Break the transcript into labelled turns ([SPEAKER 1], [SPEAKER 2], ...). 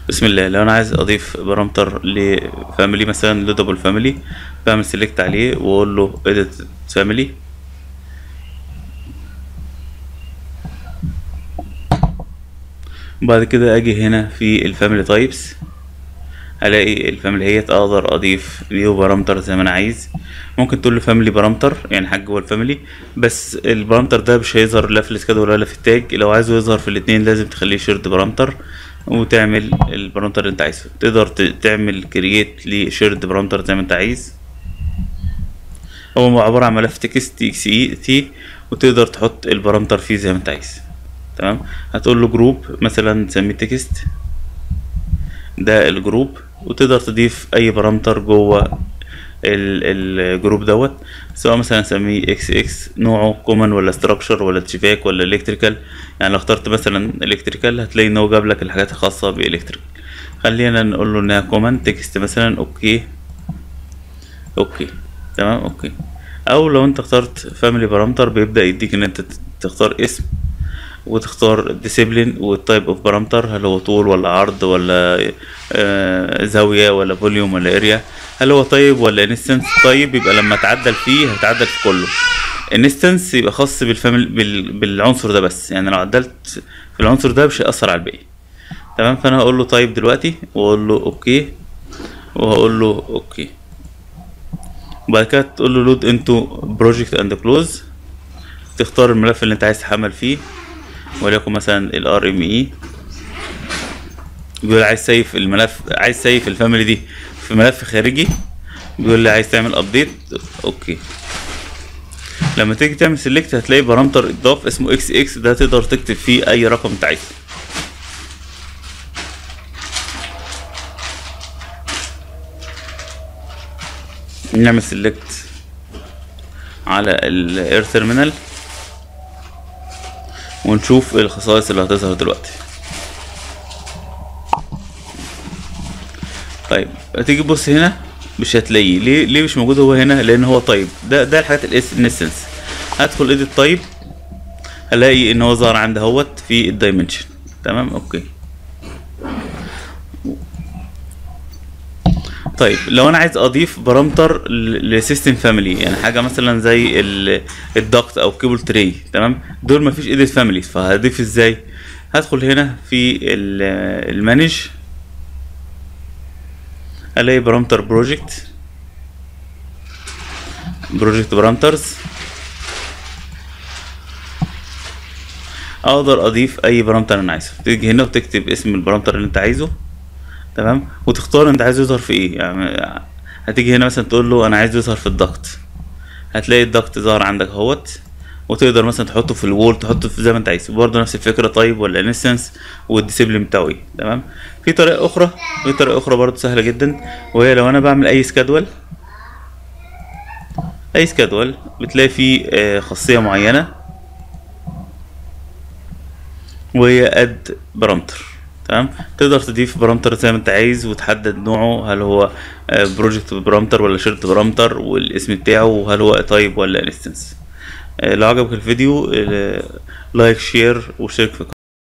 [SPEAKER 1] بسم الله لو انا عايز اضيف بارامتر لفاميلي مثلا لودابل فاميلي بعمل سيلكت عليه واقول له edit family بعد كده اجي هنا في الفاميلي تايبس الاقي الفاميلي هي اقدر اضيف فيو بارامتر زي ما انا عايز ممكن تقول له فاميلي بارامتر يعني حاجه جوه الفاميلي بس البارامتر ده مش هيظهر لا في السكادول ولا في التاج لو عايزه يظهر في الاتنين لازم تخليه شيرد بارامتر وتعمل البارامتر اللي انت عايزه تقدر ت- تعمل كرييت لشيرد بارامتر زي ما انت عايز هو عبارة عن ملف تكست تي اكس اي تي وتقدر تحط البارامتر فيه زي ما انت عايز تمام هتقول له جروب مثلا تسميه تكست ده الجروب وتقدر تضيف اي بارامتر جوه ال- الجروب دوت سواء مثلا نسميه اكس اكس نوعه كومن ولا ستراكشر ولا تشيفاك ولا الكتريكال يعني لو اخترت مثلا الكتريكال هتلاقي ان هو جاب لك الحاجات الخاصه بالكتريكال خلينا نقول له انها كومن تكست مثلا اوكي اوكي تمام اوكي او لو انت اخترت فاميلي بارامتر بيبدا يديك ان انت تختار اسم وتختار ديسيبلين والتايب اوف بارامتر هل هو طول ولا عرض ولا آه، زاويه ولا فوليوم ولا اريا هل هو طيب ولا انستنس طيب يبقى لما تعدل فيه هتعدل في كله انستنس يبقى خاص بالفاميلي بال- بالعنصر ده بس يعني لو عدلت في العنصر ده مش هيأثر على الباقي تمام فانا هقول له طيب دلوقتي واقول له اوكي وهقول له اوكي وبعد كده تقول له لود انتو بروجكت اند كلوز تختار الملف اللي انت عايز تحمل فيه وليكن مثلا ال RME بيقول عايز سيف الملف عايز سيف الفاميلي دي في ملف خارجي بيقول لي عايز تعمل ابديت اوكي لما تيجي تعمل سيلكت هتلاقي بارامتر اضاف اسمه اكس اكس ده تقدر تكتب فيه اي رقم انت عايزه نعمل سيلكت على الاير تيرمينال ونشوف الخصائص اللي هتظهر دلوقتي طيب هتيجي تبص هنا مش هتلاقيه ليه ليه مش موجود هو هنا لان هو طيب ده ده الحاجات الانستنس هدخل ايديت طيب هلاقي ان هو ظهر عندي اهوت في الدايمنشن تمام اوكي طيب لو انا عايز اضيف بارامتر لسيستم فاميلي يعني حاجه مثلا زي ال- الضغط او كيبل تري تمام دول مفيش ايديت فاميلي فهضيف ازاي هدخل هنا في ال- المانج الاقي بارامتر بروجكت بروجكت بارامترز اقدر اضيف اي بارامتر انا عايزه تيجي هنا وتكتب اسم البارامتر اللي انت عايزه تمام وتختار انت عايز يظهر في ايه يعني هتيجي هنا مثلا تقول له انا عايز يظهر في الضغط هتلاقي الضغط ظهر عندك اهوت وتقدر مثلا تحطه في الوول تحطه في زي ما انت عايز برضه نفس الفكره طيب ولا انستنس والديسيبلين بتاعه ايه تمام في طريقه اخرى في طريقه اخرى برضه سهله جدا وهي لو انا بعمل اي سكادول اي سكادول بتلاقي فيه آه، خاصيه معينه وهي اد بارامتر تمام تقدر تضيف بارامتر زي ما انت عايز وتحدد نوعه هل هو بروجكت بارامتر ولا شيرت بارامتر والاسم بتاعه وهل هو تايب ولا انستنس لو عجبك الفيديو آه، لايك شير وشارك في